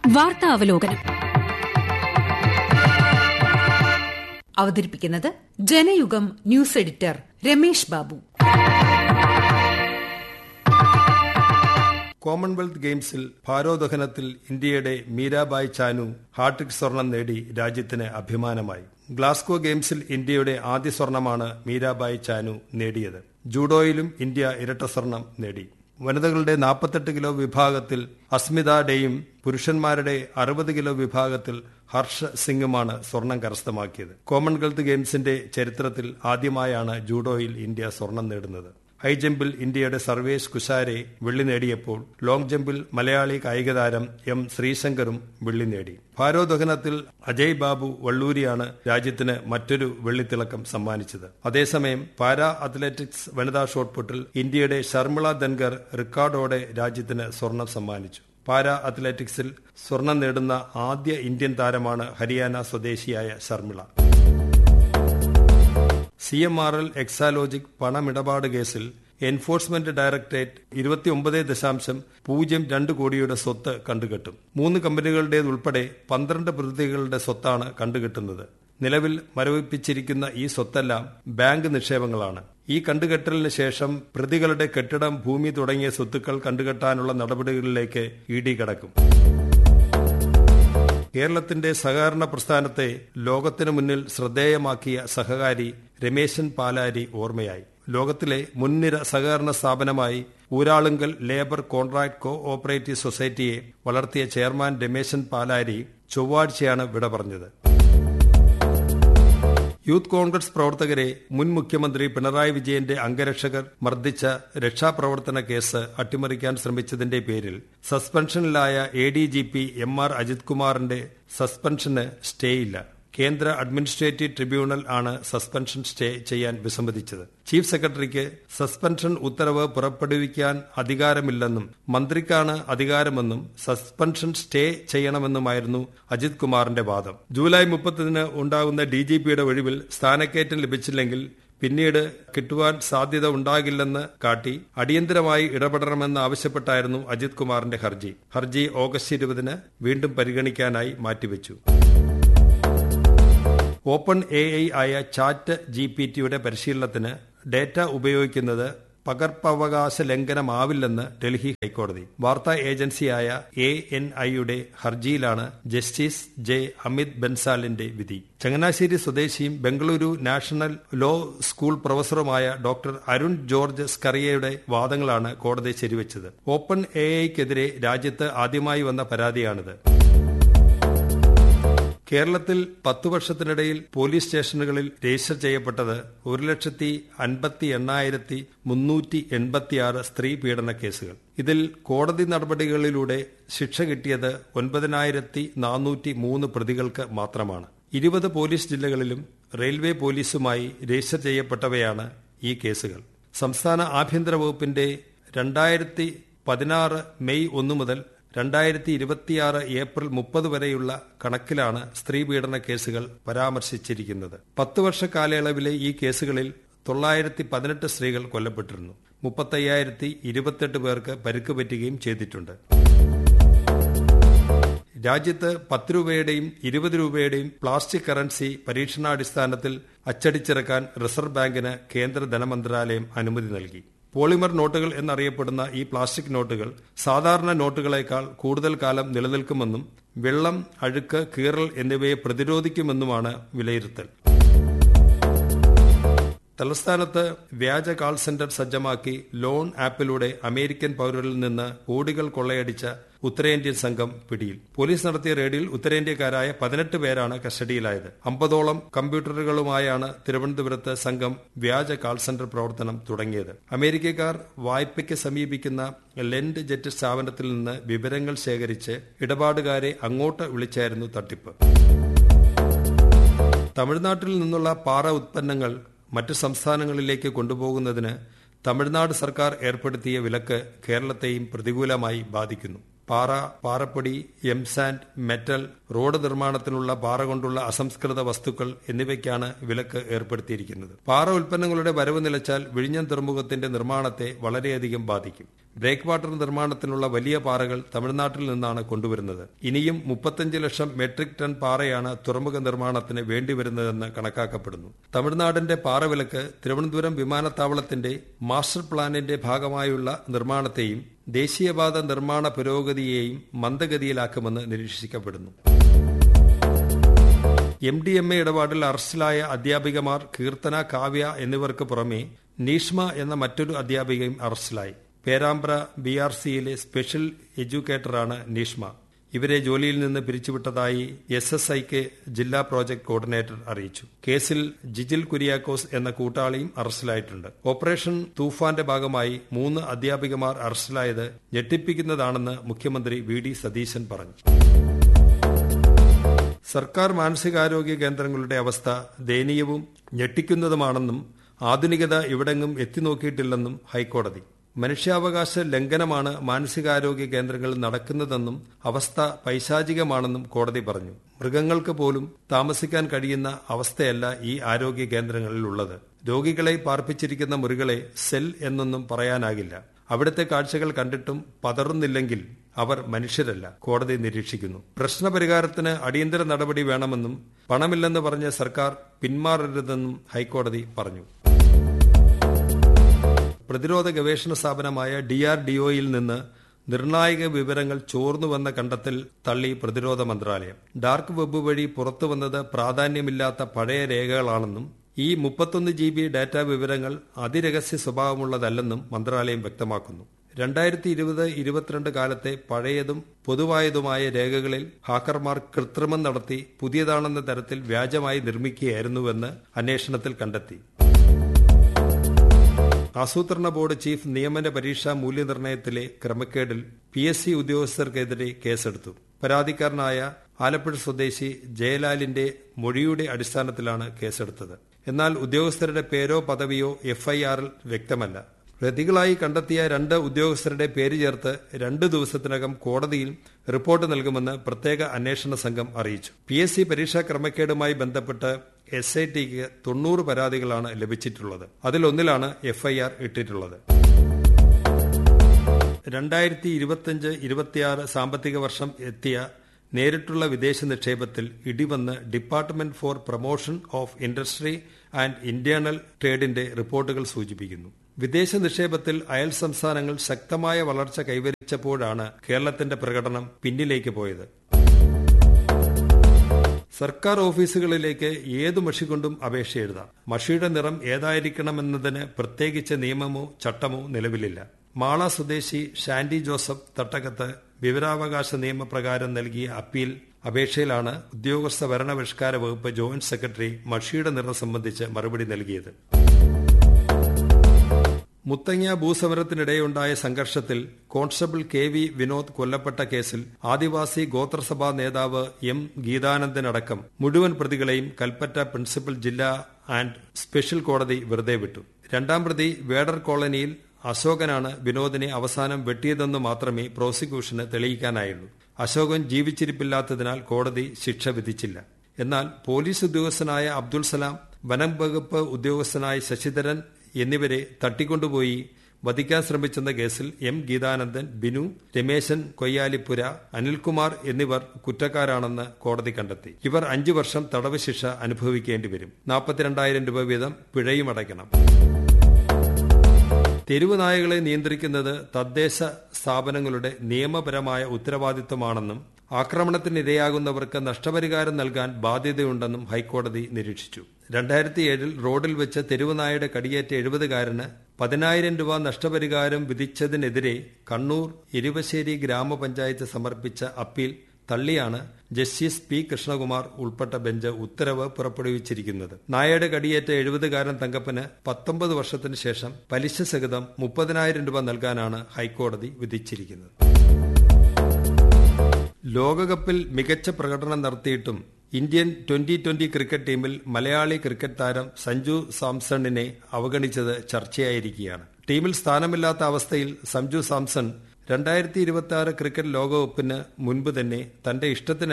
വാർത്താ അവലോകനം അവതരിപ്പിക്കുന്നത് Janayugom news editor Ramesh Babu Commonwealth ഗെയിംസിൽ ഭാരോദ്വഹനത്തിൽ ഇന്ത്യയുടെ മീരാബായ് ചാനു ഹാട്രിക് സ്വർണം നേടി രാജ്യത്തിന് അഭിമാനമായി ഗ്ലാസ്കോ ഗെയിംസിൽ ഇന്ത്യയുടെ ആദ്യ സ്വർണമാണ് മീരാബായ് ചാനു നേടിയത് ജൂഡോയിലും ഇന്ത്യ ഇരട്ട സ്വർണം നേടി വനിതകളുടെ നാൽപ്പത്തെട്ട് കിലോ വിഭാഗത്തിൽ അസ്മിത ഡേയും പുരുഷന്മാരുടെ അറുപത് കിലോ വിഭാഗത്തിൽ ഹർഷ സിംഗുമാണ് സ്വർണം കരസ്ഥമാക്കിയത് കോമൺവെൽത്ത് ഗെയിംസിന്റെ ചരിത്രത്തിൽ ആദ്യമായാണ് ജൂഡോയിൽ ഇന്ത്യ സ്വർണം നേടുന്നത് ഹൈജമ്പിൽ ഇന്ത്യയുടെ സർവേഷ് കുശാരെ വെള്ളി നേടിയപ്പോൾ ലോങ് ജമ്പിൽ മലയാളി കായികതാരം എം ശ്രീശങ്കറും വെള്ളി നേടി ഭാരോദ്വഹനത്തിൽ അജയ് ബാബു വള്ളൂരിയാണ് രാജ്യത്തിന് മറ്റൊരു വെള്ളിത്തിളക്കം സമ്മാനിച്ചത് അതേസമയം പാരാ അത്ലറ്റിക്സ് വനിതാ ഷോട്ട്പുട്ടിൽ ഇന്ത്യയുടെ ഷർമിള ധൻഗർ റെക്കോർഡോടെ രാജ്യത്തിന് സ്വർണം സമ്മാനിച്ചു പാരാ അത്ലറ്റിക്സിൽ സ്വർണം നേടുന്ന ആദ്യ ഇന്ത്യൻ താരമാണ് ഹരിയാന സ്വദേശിയായ Sharmila C M R L Exalogic പണമിടപാട് കേസിൽ എൻഫോഴ്സ്മെന്റ് ഡയറക്ടറേറ്റ് ഇരുപത്തിയൊമ്പത് ദശാംശം പൂജ്യം രണ്ട് കോടിയുടെ സ്വത്ത് കണ്ടുകെട്ടും മൂന്ന് കമ്പനികളുടേതുൾപ്പെടെ പന്ത്രണ്ട് പ്രതികളുടെ സ്വത്താണ് കണ്ടുകെട്ടുന്നത് നിലവിൽ മരവിപ്പിച്ചിരിക്കുന്ന ഈ സ്വത്തെല്ലാം ബാങ്ക് നിക്ഷേപങ്ങളാണ് ഈ കണ്ടുകെട്ടലിന് ശേഷം പ്രതികളുടെ കെട്ടിടം ഭൂമി തുടങ്ങിയ സ്വത്തുക്കൾ കണ്ടുകെട്ടാനുള്ള നടപടികളിലേക്ക് ഇ ഡി കടക്കും കേരളത്തിന്റെ സഹകരണ പ്രസ്ഥാനത്തെ ലോകത്തിനു മുന്നിൽ ശ്രദ്ധേയമാക്കിയ സഹകാരി രമേശൻ പാലാരി ഓർമ്മയായി ലോകത്തിലെ മുൻനിര സഹകരണ സ്ഥാപനമായി Uralungal labour contract co operative സൊസൈറ്റിയെ വളർത്തിയ ചെയർമാൻ രമേശൻ പാലാരി ചൊവ്വാഴ്ചയാണ് വിട പറഞ്ഞത് യൂത്ത് കോൺഗ്രസ് പ്രവർത്തകരെ മുൻ മുഖ്യമന്ത്രി പിണറായി വിജയന്റെ അംഗരക്ഷകർ മർദ്ദിച്ച രക്ഷാപ്രവർത്തന കേസ് അട്ടിമറിക്കാൻ ശ്രമിച്ചതിന്റെ പേരിൽ സസ്പെൻഷനിലായ A D G P M R Ajith കുമാറിന്റെ സസ്പെൻഷന് സ്റ്റേയില്ല കേന്ദ്ര അഡ്മിനിസ്ട്രേറ്റീവ് ട്രിബ്യൂണൽ ആണ് സസ്പെൻഷൻ സ്റ്റേ ചെയ്യാൻ വിസമ്മതിച്ചത് ചീഫ് സെക്രട്ടറിക്ക് സസ്പെൻഷൻ ഉത്തരവ് പുറപ്പെടുവിക്കാൻ അധികാരമില്ലെന്നും മന്ത്രിക്കാണ് അധികാരമെന്നും സസ്പെൻഷൻ സ്റ്റേ ചെയ്യണമെന്നുമായിരുന്നു അജിത് കുമാറിന്റെ വാദം ജൂലൈ മുപ്പത്തിന് ഉണ്ടാകുന്ന ഡി ജി പിയുടെ ഒഴിവിൽ സ്ഥാനക്കയറ്റം ലഭിച്ചില്ലെങ്കിൽ പിന്നീട് കിട്ടുവാൻ സാധ്യത ഉണ്ടാകില്ലെന്ന് കാട്ടി അടിയന്തരമായി ഇടപെടണമെന്ന് ആവശ്യപ്പെട്ടായിരുന്നു അജിത് കുമാറിന്റെ ഹർജി ഹർജി ഓഗസ്റ്റ് ഇരുപതിന് വീണ്ടും പരിഗണിക്കാനായി മാറ്റിവെച്ചു ഓപ്പൺ എ ഐ ആയ ചാറ്റ് ജി പി ടിയുടെ പരിശീലനത്തിന് ഡേറ്റ ഉപയോഗിക്കുന്നത് പകർപ്പവകാശ ലംഘനമാവില്ലെന്ന് ഡൽഹി ഹൈക്കോടതി വാർത്താ ഏജൻസിയായ എ എൻ ഐയുടെ ഹർജിയിലാണ് ജസ്റ്റിസ് ജെ അമിത് ബൻസാലിന്റെ വിധി ചങ്ങനാശ്ശേരി സ്വദേശിയും ബംഗളൂരു നാഷണൽ ലോ സ്കൂൾ പ്രൊഫസറുമായ ഡോക്ടർ അരുൺ ജോർജ് സ്കറിയയുടെ വാദങ്ങളാണ് കോടതി ശരിവച്ചത് ഓപ്പൺ എ ഐക്കെതിരെ രാജ്യത്ത് ആദ്യമായി വന്ന പരാതിയാണിത് കേരളത്തിൽ പത്തു വർഷത്തിനിടയിൽ പോലീസ് സ്റ്റേഷനുകളിൽ രജിസ്റ്റർ ചെയ്യപ്പെട്ടത് ഒരു ലക്ഷത്തി അൻപത്തി എണ്ണായിരത്തി മുന്നൂറ്റി എൺപത്തിയാറ് സ്ത്രീ പീഡന കേസുകൾ ഇതിൽ കോടതി നടപടികളിലൂടെ ശിക്ഷ കിട്ടിയത് ഒൻപതിനായിരത്തി നാനൂറ്റി മൂന്ന് പ്രതികൾക്ക് മാത്രമാണ് ഇരുപത് പോലീസ് ജില്ലകളിലും റെയിൽവേ പോലീസുമായി രജിസ്റ്റർ ചെയ്യപ്പെട്ടവയാണ് ഈ കേസുകൾ സംസ്ഥാന ആഭ്യന്തര വകുപ്പിന്റെ രണ്ടായിരത്തി പതിനാറ് മെയ് ഒന്ന് മുതൽ രണ്ടായിരത്തി ഇരുപത്തിയാറ് ഏപ്രിൽ മുപ്പത് വരെയുള്ള കണക്കിലാണ് സ്ത്രീപീഡന കേസുകൾ പരാമർശിച്ചിരിക്കുന്നത് പത്ത് വർഷ കാലയളവിലെ ഈ കേസുകളിൽ തൊള്ളായിരത്തി പതിനെട്ട് സ്ത്രീകൾ കൊല്ലപ്പെട്ടിരുന്നു മുപ്പത്തയ്യായിരത്തി ഇരുപത്തെട്ട് പേർക്ക് പരിക്ക് പറ്റുകയും ചെയ്തിട്ടുണ്ട് രാജ്യത്ത് പത്ത് രൂപയുടെയും ഇരുപത് രൂപയുടെയും പ്ലാസ്റ്റിക് കറൻസി പരീക്ഷണാടിസ്ഥാനത്തിൽ അച്ചടിച്ചിറക്കാൻ റിസർവ് ബാങ്കിന് കേന്ദ്ര ധനമന്ത്രാലയം അനുമതി നൽകി പോളിമർ നോട്ടുകൾ എന്നറിയപ്പെടുന്ന ഈ പ്ലാസ്റ്റിക് നോട്ടുകൾ സാധാരണ നോട്ടുകളേക്കാൾ കൂടുതൽ കാലം നിലനിൽക്കുമെന്നും വെള്ളം അഴുക്ക് കീറൽ എന്നിവയെ പ്രതിരോധിക്കുമെന്നുമാണ് വിലയിരുത്തൽ തലസ്ഥാനത്ത് വ്യാജ കാൾ സെന്റർ സജ്ജമാക്കി ലോൺ ആപ്പിലൂടെ അമേരിക്കൻ പൌരരിൽ നിന്ന് കോടികൾ കൊള്ളയടിച്ച ഉത്തരേന്ത്യൻ സംഘം പിടിയിൽ പോലീസ് നടത്തിയ റെയ്ഡിൽ ഉത്തരേന്ത്യക്കാരായ പതിനെട്ട് പേരാണ് കസ്റ്റഡിയിലായത് അമ്പതോളം കമ്പ്യൂട്ടറുകളുമായാണ് തിരുവനന്തപുരത്ത് സംഘം വ്യാജ കാൾ സെന്റർ പ്രവർത്തനം തുടങ്ങിയത് അമേരിക്കക്കാർ വായ്പയ്ക്ക് സമീപിക്കുന്ന ലെൻഡ് ജെറ്റ് സ്ഥാപനത്തിൽ നിന്ന് വിവരങ്ങൾ ശേഖരിച്ച് ഇടപാടുകാരെ അങ്ങോട്ട് വിളിച്ചായിരുന്നു തട്ടിപ്പ് തമിഴ്നാട്ടിൽ നിന്നുള്ള പാറ ഉത്പന്നങ്ങൾ മറ്റ് സംസ്ഥാനങ്ങളിലേക്ക് കൊണ്ടുപോകുന്നതിന് തമിഴ്നാട് സർക്കാർ ഏർപ്പെടുത്തിയ വിലക്ക് കേരളത്തെയും പ്രതികൂലമായി ബാധിക്കുന്നു പാറ പാറപ്പൊടി എംസാൻഡ് മെറ്റൽ റോഡ് നിർമ്മാണത്തിനുള്ള പാറ കൊണ്ടുള്ള അസംസ്കൃത വസ്തുക്കൾ എന്നിവയ്ക്കാണ് വിലക്ക് ഏർപ്പെടുത്തിയിരിക്കുന്നത് പാറ ഉൽപ്പന്നങ്ങളുടെ വരവ് നിലച്ചാൽ വിഴിഞ്ഞം തുറമുഖത്തിന്റെ നിർമ്മാണത്തെ വളരെയധികം ബാധിക്കും ബ്രേക്ക് വാട്ടർ നിർമ്മാണത്തിനുള്ള വലിയ പാറകൾ തമിഴ്നാട്ടിൽ നിന്നാണ് കൊണ്ടുവരുന്നത് ഇനിയും മുപ്പത്തഞ്ച് ലക്ഷം മെട്രിക് ടൺ പാറയാണ് തുറമുഖ നിർമ്മാണത്തിന് വേണ്ടിവരുന്നതെന്ന് കണക്കാക്കപ്പെടുന്നു തമിഴ്നാടിന്റെ പാറ വിലക്ക് തിരുവനന്തപുരം വിമാനത്താവളത്തിന്റെ മാസ്റ്റർ പ്ലാനിന്റെ ഭാഗമായുള്ള നിർമ്മാണത്തെയും ദേശീയപാത നിർമ്മാണ പുരോഗതിയെയും മന്ദഗതിയിലാക്കുമെന്ന് നിരീക്ഷിക്കപ്പെടുന്നു എം ഡി എം എ ഇടപാടിൽ അറസ്റ്റിലായ അധ്യാപികമാർ കീർത്തന കാവ്യ എന്നിവർക്ക് പുറമെ നീഷ്മ എന്ന മറ്റൊരു അധ്യാപികയും അറസ്റ്റിലായി പേരാമ്പ്ര ബി ആർ സിയിലെ സ്പെഷ്യൽ എഡ്യൂക്കേറ്ററാണ് നീഷ്മ ഇവരെ ജോലിയിൽ നിന്ന് പിരിച്ചുവിട്ടതായി എസ് എസ് ഐക്ക് ജില്ലാ പ്രോജക്ട് കോർഡിനേറ്റർ അറിയിച്ചു കേസിൽ ജിജിൽ കുര്യാക്കോസ് എന്ന കൂട്ടാളിയും അറസ്റ്റിലായിട്ടുണ്ട് ഓപ്പറേഷൻ തൂഫാന്റെ ഭാഗമായി മൂന്ന് അധ്യാപികമാർ അറസ്റ്റിലായത് ഞെട്ടിപ്പിക്കുന്നതാണെന്ന് മുഖ്യമന്ത്രി വി ഡി സതീശൻ പറഞ്ഞു സർക്കാർ മാനസികാരോഗ്യ കേന്ദ്രങ്ങളുടെ അവസ്ഥ ദയനീയവും ഞെട്ടിക്കുന്നതുമാണെന്നും ആധുനികത ഇവിടെങ്ങും എത്തിനോക്കിയിട്ടില്ലെന്നും ഹൈക്കോടതി മനുഷ്യാവകാശ ലംഘനമാണ് മാനസികാരോഗ്യ കേന്ദ്രങ്ങളിൽ നടക്കുന്നതെന്നും അവസ്ഥ പൈശാചികമാണെന്നും കോടതി പറഞ്ഞു മൃഗങ്ങൾക്ക് പോലും താമസിക്കാൻ കഴിയുന്ന അവസ്ഥയല്ല ഈ ആരോഗ്യ കേന്ദ്രങ്ങളിൽ ഉള്ളത് രോഗികളെ പാർപ്പിച്ചിരിക്കുന്ന മുറികളെ സെൽ എന്നൊന്നും പറയാനാകില്ല അവിടുത്തെ കാഴ്ചകൾ കണ്ടിട്ടും പതറുന്നില്ലെങ്കിൽ അവർ മനുഷ്യരല്ല കോടതി നിരീക്ഷിക്കുന്നു പ്രശ്നപരിഹാരത്തിന് അടിയന്തര നടപടി വേണമെന്നും പണമില്ലെന്ന് പറഞ്ഞ സർക്കാർ പിന്മാറരുതെന്നും ഹൈക്കോടതി പറഞ്ഞു പ്രതിരോധ ഗവേഷണ സ്ഥാപനമായ ഡിആർഡിഒയിൽ നിന്ന് നിർണായക വിവരങ്ങൾ ചോർന്നുവെന്ന കണ്ടെത്തൽ തള്ളി പ്രതിരോധ മന്ത്രാലയം ഡാർക്ക് വെബ് വഴി പുറത്തുവന്നത് പ്രാധാന്യമില്ലാത്ത പഴയ രേഖകളാണെന്നും ഈ മുപ്പത്തൊന്ന് ജി ബി ഡാറ്റ വിവരങ്ങൾ അതിരഹസ്യ സ്വഭാവമുള്ളതല്ലെന്നും മന്ത്രാലയം വ്യക്തമാക്കുന്നു രണ്ടായിരത്തി ഇരുപത് ഇരുപത്തിരണ്ട് കാലത്തെ പഴയതും പൊതുവായതുമായ രേഖകളിൽ ഹാക്കർമാർ കൃത്രിമം നടത്തി പുതിയതാണെന്ന തരത്തിൽ വ്യാജമായി നിർമ്മിക്കുകയായിരുന്നുവെന്ന് അന്വേഷണത്തിൽ കണ്ടെത്തി ആസൂത്രണ ബോർഡ് ചീഫ് നിയമന പരീക്ഷാ മൂല്യനിർണ്ണയത്തിലെ ക്രമക്കേടിൽ പി എസ് സി ഉദ്യോഗസ്ഥർക്കെതിരെ കേസെടുത്തു പരാതിക്കാരനായ ആലപ്പുഴ സ്വദേശി ജയലാലിന്റെ മൊഴിയുടെ അടിസ്ഥാനത്തിലാണ് കേസെടുത്തത് എന്നാൽ ഉദ്യോഗസ്ഥരുടെ പേരോ പദവിയോ എഫ്ഐആറിൽ വ്യക്തമല്ല പ്രതികളായി കണ്ടെത്തിയ രണ്ട് ഉദ്യോഗസ്ഥരുടെ പേര് ചേർത്ത് രണ്ട് ദിവസത്തിനകം കോടതിയിൽ റിപ്പോർട്ട് നൽകുമെന്ന് പ്രത്യേക അന്വേഷണ സംഘം അറിയിച്ചു പി എസ് സി പരീക്ഷാ ക്രമക്കേടുമായി ബന്ധപ്പെട്ട് എസ് ഐ ടിക്ക് തൊണ്ണൂറ് പരാതികളാണ് ലഭിച്ചിട്ടുള്ളത് അതിലൊന്നിലാണ് എഫ്ഐആർ ഇട്ടിട്ടുള്ളത് രണ്ടായിരത്തി ഇരുപത്തിയഞ്ച് ഇരുപത്തിയാറ് സാമ്പത്തിക വർഷം എത്തിയ നേരിട്ടുള്ള വിദേശ നിക്ഷേപത്തിൽ ഇടിവന്ന് department for promotion of industry and internal ട്രേഡിന്റെ റിപ്പോർട്ടുകൾ സൂചിപ്പിക്കുന്നു വിദേശ നിക്ഷേപത്തിൽ അയൽ സംസ്ഥാനങ്ങൾ ശക്തമായ വളർച്ച കൈവരിച്ചപ്പോഴാണ് കേരളത്തിന്റെ പ്രകടനം പിന്നിലേക്ക് പോയത് സർക്കാർ ഓഫീസുകളിലേക്ക് ഏതു മഷി കൊണ്ടും അപേക്ഷ എഴുതാം മഷിയുടെ നിറം ഏതായിരിക്കണമെന്നതിന് പ്രത്യേകിച്ച് നിയമമോ ചട്ടമോ നിലവിലില്ല മാള സ്വദേശി ഷാൻഡി ജോസഫ് തട്ടകത്ത് വിവരാവകാശ നിയമപ്രകാരം നൽകിയ അപ്പീൽ അപേക്ഷയിലാണ് ഉദ്യോഗസ്ഥ ഭരണപരിഷ്കാര വകുപ്പ് ജോയിന്റ് സെക്രട്ടറി മഷിയുടെ നിറം സംബന്ധിച്ച് മറുപടി നൽകിയത് മുത്തങ്ങ ഭൂസമരത്തിനിടെയുണ്ടായ സംഘർഷത്തിൽ കോൺസ്റ്റബിൾ കെ വി വിനോദ് കൊല്ലപ്പെട്ട കേസിൽ ആദിവാസി ഗോത്രസഭാ നേതാവ് എം ഗീതാനന്ദനടക്കം മുഴുവൻ പ്രതികളെയും കൽപ്പറ്റ പ്രിൻസിപ്പൽ ജില്ലാ ആൻഡ് സ്പെഷ്യൽ കോടതി വെറുതെ വിട്ടു രണ്ടാം പ്രതി വേഡർ കോളനിയിൽ അശോകനാണ് വിനോദിനെ അവസാനം വെട്ടിയതെന്ന് മാത്രമേ പ്രോസിക്യൂഷന് തെളിയിക്കാനായുള്ളൂ അശോകൻ ജീവിച്ചിരിപ്പില്ലാത്തതിനാൽ കോടതി ശിക്ഷ വിധിച്ചില്ല എന്നാൽ പോലീസ് ഉദ്യോഗസ്ഥനായ അബ്ദുൾ സലാം വനം വകുപ്പ് ശശിധരൻ ശശിധരൻ എന്നിവരെ തട്ടിക്കൊണ്ടുപോയി വധിക്കാൻ ശ്രമിച്ചെന്ന കേസിൽ എം ഗീതാനന്ദൻ ബിനു രമേശൻ കൊയ്യാലിപ്പുര അനിൽകുമാർ എന്നിവർ കുറ്റക്കാരാണെന്ന് കോടതി കണ്ടെത്തി ഇവർ അഞ്ചു വർഷം തടവ് ശിക്ഷ അനുഭവിക്കേണ്ടി വരും നാൽപ്പത്തിരണ്ടായിരം രൂപ വീതം പിഴയും അടയ്ക്കണം തെരുവ് നായകളെ നിയന്ത്രിക്കുന്നത് തദ്ദേശ സ്ഥാപനങ്ങളുടെ നിയമപരമായ ഉത്തരവാദിത്വമാണെന്നും ആക്രമണത്തിനിരയാകുന്നവർക്ക് നഷ്ടപരിഹാരം നൽകാൻ ബാധ്യതയുണ്ടെന്നും ഹൈക്കോടതി നിരീക്ഷിച്ചു രണ്ടായിരത്തി ഏഴിൽ റോഡിൽ വെച്ച് തെരുവുനായയുടെ കടിയേറ്റ എഴുപതുകാരന് പതിനായിരം രൂപ നഷ്ടപരിഹാരം വിധിച്ചതിനെതിരെ കണ്ണൂർ ഇരുവശ്ശേരി ഗ്രാമപഞ്ചായത്ത് സമർപ്പിച്ച അപ്പീൽ തള്ളിയാണ് ജസ്റ്റിസ് പി കൃഷ്ണകുമാർ ഉൾപ്പെട്ട ബെഞ്ച് ഉത്തരവ് പുറപ്പെടുവിച്ചിരിക്കുന്നത് നായയുടെ കടിയേറ്റ എഴുപതുകാരൻ തങ്കപ്പന് പത്തൊമ്പത് വർഷത്തിന് ശേഷം പലിശ സഹിതം മുപ്പതിനായിരം രൂപ നൽകാനാണ് ഹൈക്കോടതി വിധിച്ചിരിക്കുന്നത് ലോകകപ്പിൽ മികച്ച പ്രകടനം നടത്തിയിട്ടും ഇന്ത്യൻ ട്വന്റി ട്വന്റി ക്രിക്കറ്റ് ടീമിൽ മലയാളി ക്രിക്കറ്റ് താരം സഞ്ജു സാംസണിനെ അവഗണിച്ചത് ചർച്ചയായിരിക്കുകയാണ് ടീമിൽ സ്ഥാനമില്ലാത്ത അവസ്ഥയിൽ സഞ്ജു സാംസൺ രണ്ടായിരത്തി ഇരുപത്തി ആറ് ക്രിക്കറ്റ് ലോകകപ്പിന് മുൻപ് തന്നെ തന്റെ ഇഷ്ടത്തിന്